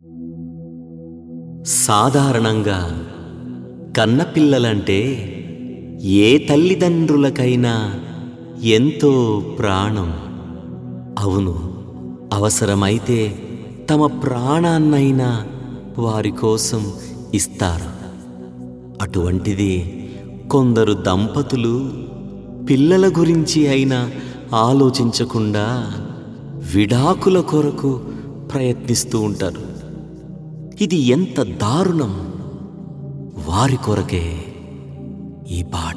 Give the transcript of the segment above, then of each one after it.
సాధారణంగా కన్నపిల్లలంటే ఏ తల్లిదండ్రులకైనా ఎంతో ప్రాణం అవును అవసరమైతే తమ ప్రాణాన్నైనా వారి కోసం ఇస్తారు అటువంటిది కొందరు దంపతులు పిల్లల గురించి అయినా ఆలోచించకుండా విడాకుల కొరకు ప్రయత్నిస్తూ ఉంటారు ఇది ఎంత దారుణం వారి కొరకే ఈ పాట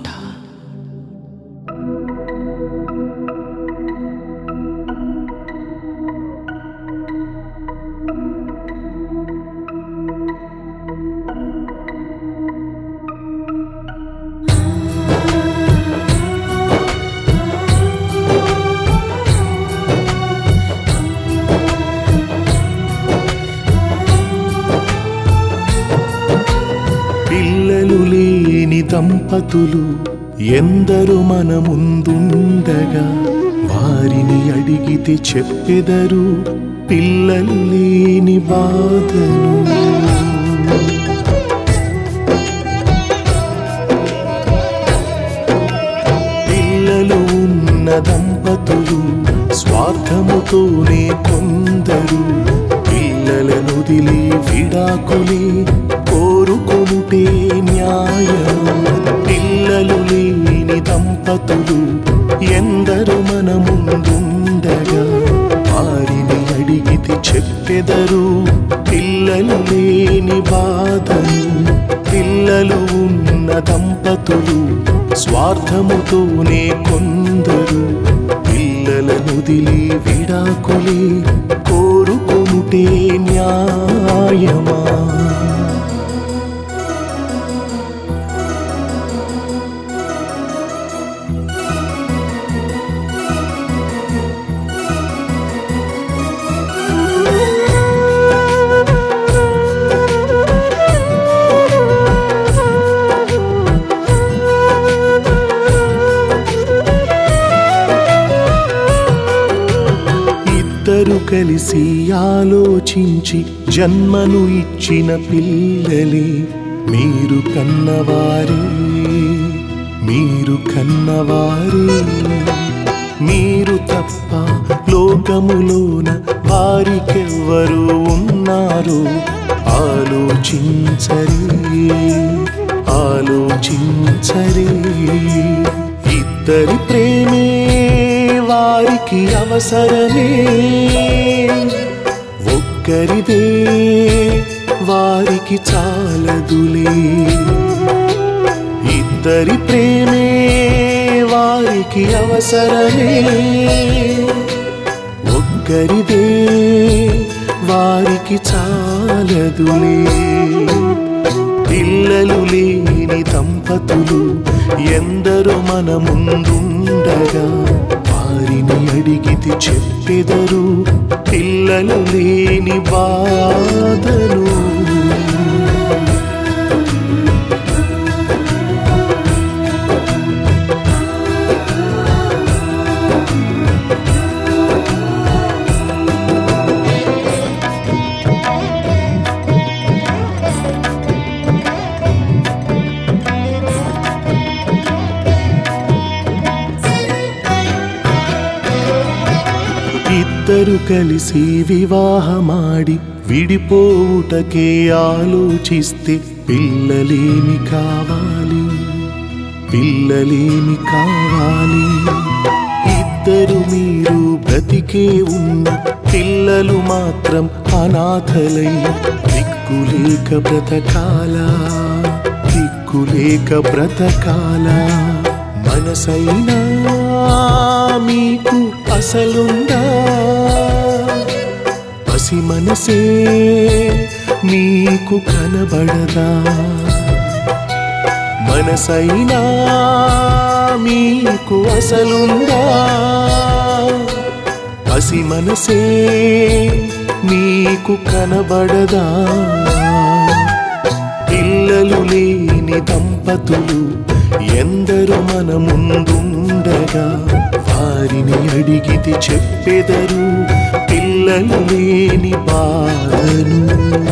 పిల్లలు లేని దంపతులు ఎందరు మన ముందుండగా వారిని అడిగితే చెప్పెదరు పిల్లలు లేని బాధను పిల్లలు ఉన్న దంపతులు స్వార్థముతోనే కొందరు పిల్లలను దిలి విడాకులే కోరుకుంటే న్యాయం పిల్లలు లేని దంపతులు ఎందరు మన ముందుండగా వారిని అడిగితే చెప్పెదరు పిల్లలు లేని బాధను పిల్లలు ఉన్న దంపతులు స్వార్థముతోనే కొందరు పిల్లలను దిలి విడాకులే కోరుకుంటే న్యాయమా ఇద్దరు కలిసి ఆలోచించి జన్మను ఇచ్చిన పిల్లలే మీరు కన్నవారే మీరు కన్నవారే మీరు తప్ప లోకములోన వారికెవ్వరు ఉన్నారు ఆలోచించరే ఆలోచించరే ఇద్దరి ప్రేమే వారికి అవసరమే ఒక్కరిదే వారికి చాలదులే ఇద్దరి ప్రేమే వారికి అవసరమే ఒక్కరిదే వారికి చాలదులే పిల్లలు లేని దంపతులు ఎందరో మన ముందుండగా వారిని అడిగితే చెప్పెదరు పిల్లలు లేని బాధను ఇద్దరు కలిసి వివాహమాడి విడిపోవుటకే ఆలోచిస్తే పిల్లలేమి కావాలి పిల్లలేమి కావాలి ఇద్దరు మీరు బ్రతికే ఉన్న పిల్లలు మాత్రం అనాథలై దిక్కులేక బ్రతకాలా దిక్కులేక బ్రతకాలా మనసైనా మీకు అసలుందా పసి మనసే మీకు కనబడదా మనసైనా మీకు అసలుందా పసి మనసే మీకు కనబడదా పిల్లలు లేని దంపతులు ఎందరు మన ముందుండగా వారిని అడిగితే చెప్పెదరు పిల్లలు లేని బాధను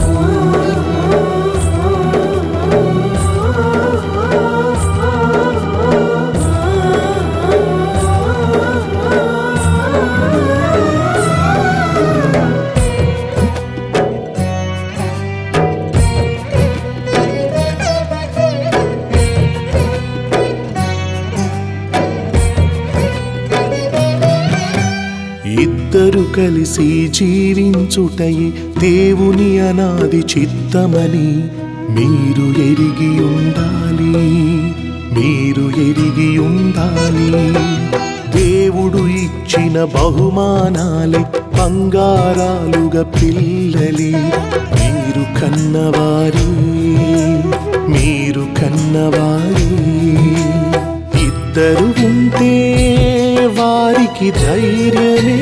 కలిసి జీవించుటయి దేవుని అనాది చిత్తమని మీరు ఎరిగి ఉండాలి మీరు ఎరిగి ఉండాలి దేవుడు ఇచ్చిన బహుమానాలే బంగారాలుగా పిల్లలే మీరు కన్నవారి మీరు కన్నవారి ఇద్దరు ఉంటే వారికి ధైర్యమే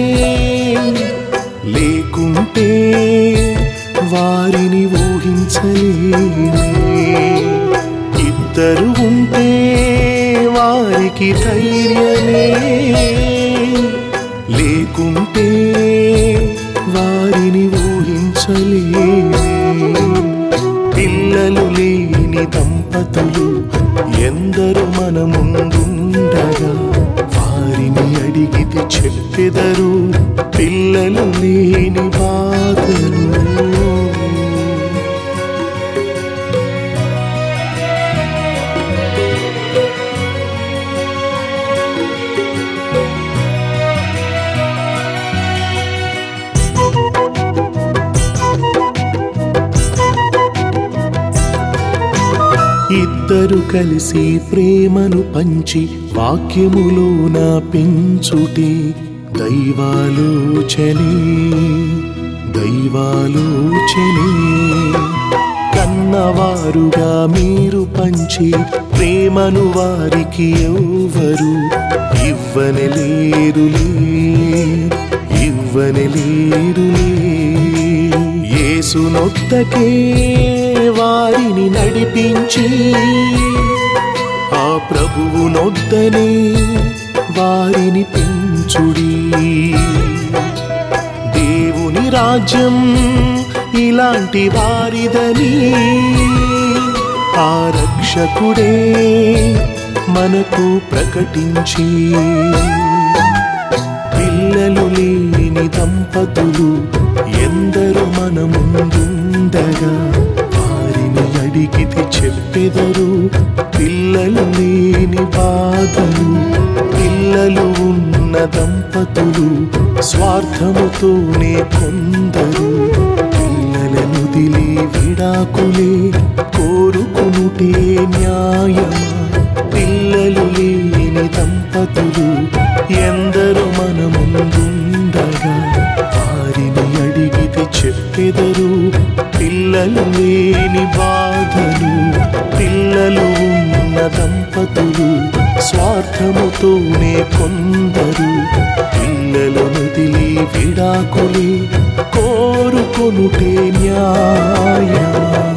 లేకుంటే వారిని ఊహించలేమే ఇద్దరు ఉంటే వారికి ధైర్యమే లేకుంటే వారిని ఊహించలేమే పిల్లలు లేని దంపతులు ఎందరు మన ముందుండగా వారిని అడిగితే చెప్పెదరు పిల్లలు లేని బాధలు ఇద్దరు కలిసి ప్రేమను పంచి వాక్యములోన పెంచుటే దైవాలోచనే దైవాలోచనే కన్నవారుగా మీరు పంచి ప్రేమను వారికి ఎవ్వరు ఇవ్వనలేరులే ఇవ్వనలేరులే యేసునొద్దకే వారిని నడిపించి ఆ ప్రభువునొద్దనే వారిని పెంచుడి దేవుని రాజ్యం ఇలాంటి వారిదని ఆ రక్షకుడే మనకు ప్రకటించి పిల్లలు లేని దంపతులు ఎందరు మన ముందుండగా వారిని అడిగితే చెప్పెదరు పిల్లలు లేని బాధలు పిల్లలు ఉన్న దంపతులు స్వార్థముతోనే కొందరు పిల్లలను దిలి విడాకులే కోరుకునుటే న్యాయమా పిల్లలు లేని దంపతులు ఎందరు మన ముందుండగా వారిని అడిగితే చెప్పెదరు పిల్లలు లేని బాధలు పిల్లలు ఉన్న దంపతులు స్వార్థముతోనే కొందరు పిల్లలను దిలి విడాకులే కోరుకొనుటే న్యాయమా